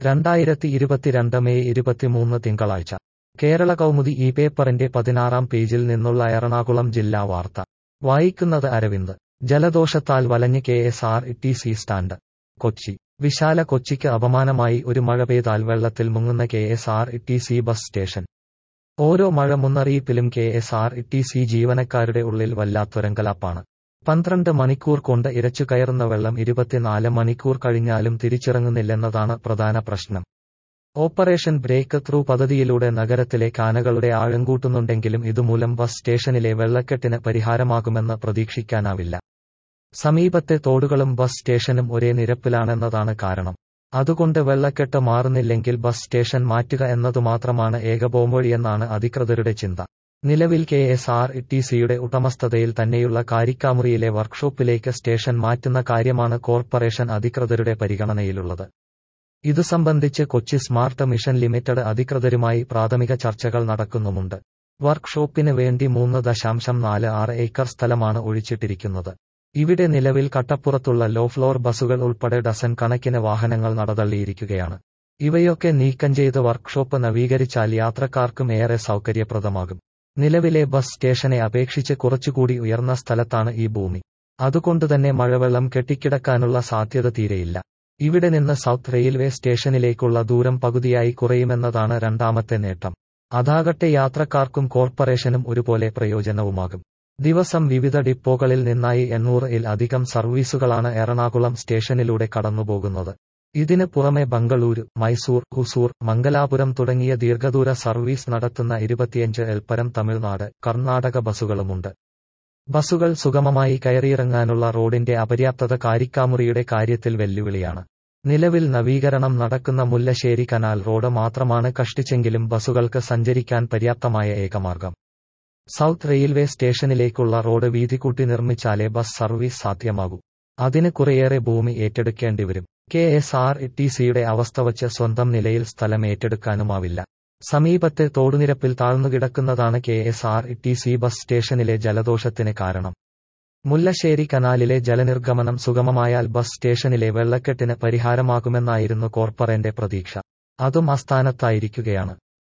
രണ്ടായിരത്തി ഇരുപത്തിരണ്ട് മെയ് ഇരുപത്തിമൂന്ന് തിങ്കളാഴ്ച കേരള കൗമുദി ഈ പേപ്പറിന്റെ പതിനാറാം പേജിൽ നിന്നുള്ള എറണാകുളം ജില്ലാ വാർത്ത വായിക്കുന്നത് അരവിന്ദ് ജലദോഷത്താൽ വലഞ്ഞ് K S R T C stand Kochi വിശാല കൊച്ചിക്ക് അപമാനമായി ഒരു മഴ പെയ്താൽ വെള്ളത്തിൽ മുങ്ങുന്ന K S R T C bus station ഓരോ മഴ മുന്നറിയിപ്പിലും K S R T C ജീവനക്കാരുടെ ഉള്ളിൽ വല്ലാത്തൊരങ്കലാപ്പാണ് പന്ത്രണ്ട് മണിക്കൂർ കൊണ്ട് ഇരച്ചു കയറുന്ന വെള്ളം ഇരുപത്തിനാല് മണിക്കൂർ കഴിഞ്ഞാലും തിരിച്ചിറങ്ങുന്നില്ലെന്നതാണ് പ്രധാന പ്രശ്നം ഓപ്പറേഷൻ ബ്രേക്ക് ത്രൂ പദ്ധതിയിലൂടെ നഗരത്തിലെ കാനകളുടെ ആഴം കൂട്ടുന്നുണ്ടെങ്കിലും ഇതുമൂലം ബസ് സ്റ്റേഷനിലെ വെള്ളക്കെട്ടിന് പരിഹാരമാകുമെന്ന് പ്രതീക്ഷിക്കാനാവില്ല സമീപത്തെ തോടുകളും ബസ് സ്റ്റേഷനും ഒരേ നിരപ്പിലാണെന്നതാണ് കാരണം അതുകൊണ്ട് വെള്ളക്കെട്ട് മാറുന്നില്ലെങ്കിൽ ബസ് സ്റ്റേഷൻ മാറ്റുക എന്നതുമാത്രമാണ് ഏക പോംവഴിയെന്നാണ് അധികൃതരുടെ ചിന്ത നിലവിൽ കെ എസ് ആർ ടി സിയുടെ ഉടമസ്ഥതയിൽ തന്നെയുള്ള കാരിക്കാമുറിയിലെ വർക്ക്ഷോപ്പിലേക്ക് സ്റ്റേഷൻ മാറ്റുന്ന കാര്യമാണ് കോർപ്പറേഷൻ അധികൃതരുടെ പരിഗണനയിലുള്ളത് ഇതു സംബന്ധിച്ച് കൊച്ചി സ്മാർട്ട് മിഷൻ ലിമിറ്റഡ് അധികൃതരുമായി പ്രാഥമിക ചർച്ചകൾ നടക്കുന്നുമുണ്ട് വർക്ക്ഷോപ്പിന് വേണ്ടി മൂന്ന് ദശാംശം നാല് ആറ് ഏക്കർ സ്ഥലമാണ് ഒഴിച്ചിട്ടിരിക്കുന്നത് ഇവിടെ നിലവിൽ കട്ടപ്പുറത്തുള്ള ലോ ഫ്ലോർ ബസുകൾ ഉൾപ്പെടെ ഡസൻ കണക്കിന് വാഹനങ്ങൾ നടതള്ളിയിരിക്കുകയാണ് ഇവയൊക്കെ നീക്കം ചെയ്ത് വർക്ക്ഷോപ്പ് നവീകരിച്ചാൽ യാത്രക്കാർക്കും ഏറെ സൗകര്യപ്രദമാകും നിലവിലെ ബസ് സ്റ്റേഷനെ അപേക്ഷിച്ച് കുറച്ചുകൂടി ഉയർന്ന സ്ഥലത്താണ് ഈ ഭൂമി അതുകൊണ്ടുതന്നെ മഴവെള്ളം കെട്ടിക്കിടക്കാനുള്ള സാധ്യത തീരെയില്ല ഇവിടെ നിന്ന് സൗത്ത് റെയിൽവേ സ്റ്റേഷനിലേക്കുള്ള ദൂരം പകുതിയായി കുറയുമെന്നതാണ് രണ്ടാമത്തെ നേട്ടം അതാകട്ടെ യാത്രക്കാർക്കും കോർപ്പറേഷനും ഒരുപോലെ പ്രയോജനവുമാകും ദിവസം വിവിധ ഡിപ്പോകളിൽ നിന്നായി എണ്ണൂറ് ഇൽ അധികം സർവീസുകളാണ് എറണാകുളം സ്റ്റേഷനിലൂടെ കടന്നുപോകുന്നത് ഇതിന് പുറമെ ബംഗളൂരു മൈസൂർ ഹുസൂർ മംഗലാപുരം തുടങ്ങിയ ദീർഘദൂര സർവീസ് നടത്തുന്ന ഇരുപത്തിയഞ്ച് എൽപ്പരം തമിഴ്നാട് കർണാടക ബസുകളുമുണ്ട് ബസുകൾ സുഗമമായി കയറിയിറങ്ങാനുള്ള റോഡിന്റെ അപര്യാപ്തത കാരിക്കാമുറിയുടെ കാര്യത്തിൽ വെല്ലുവിളിയാണ് നിലവിൽ നവീകരണം നടക്കുന്ന മുല്ലശ്ശേരി കനാൽ റോഡ് മാത്രമാണ് കഷ്ടിച്ചെങ്കിലും ബസുകൾക്ക് സഞ്ചരിക്കാൻ പര്യാപ്തമായ ഏകമാർഗം സൗത്ത് റെയിൽവേ സ്റ്റേഷനിലേക്കുള്ള റോഡ് വീതി കൂട്ടി നിർമ്മിച്ചാലേ ബസ് സർവീസ് സാധ്യമാകൂ അതിന് കുറേയേറെ ഭൂമി ഏറ്റെടുക്കേണ്ടിവരും കെ എസ് ആർ ടി സിയുടെ അവസ്ഥ വച്ച് സ്വന്തം നിലയിൽ സ്ഥലം ഏറ്റെടുക്കാനുമാവില്ല സമീപത്തെ തോടുനിരപ്പിൽ താഴ്ന്നുകിടക്കുന്നതാണ് K S R T C bus സ്റ്റേഷനിലെ ജലദോഷത്തിന് കാരണം മുല്ലശ്ശേരി കനാലിലെ ജലനിർഗമനം സുഗമമായാൽ ബസ് സ്റ്റേഷനിലെ വെള്ളക്കെട്ടിന് പരിഹാരമാകുമെന്നായിരുന്നു കോർപ്പറേന്റെ പ്രതീക്ഷ അതും അസ്ഥാനത്തായിരിക്കുകയാണ്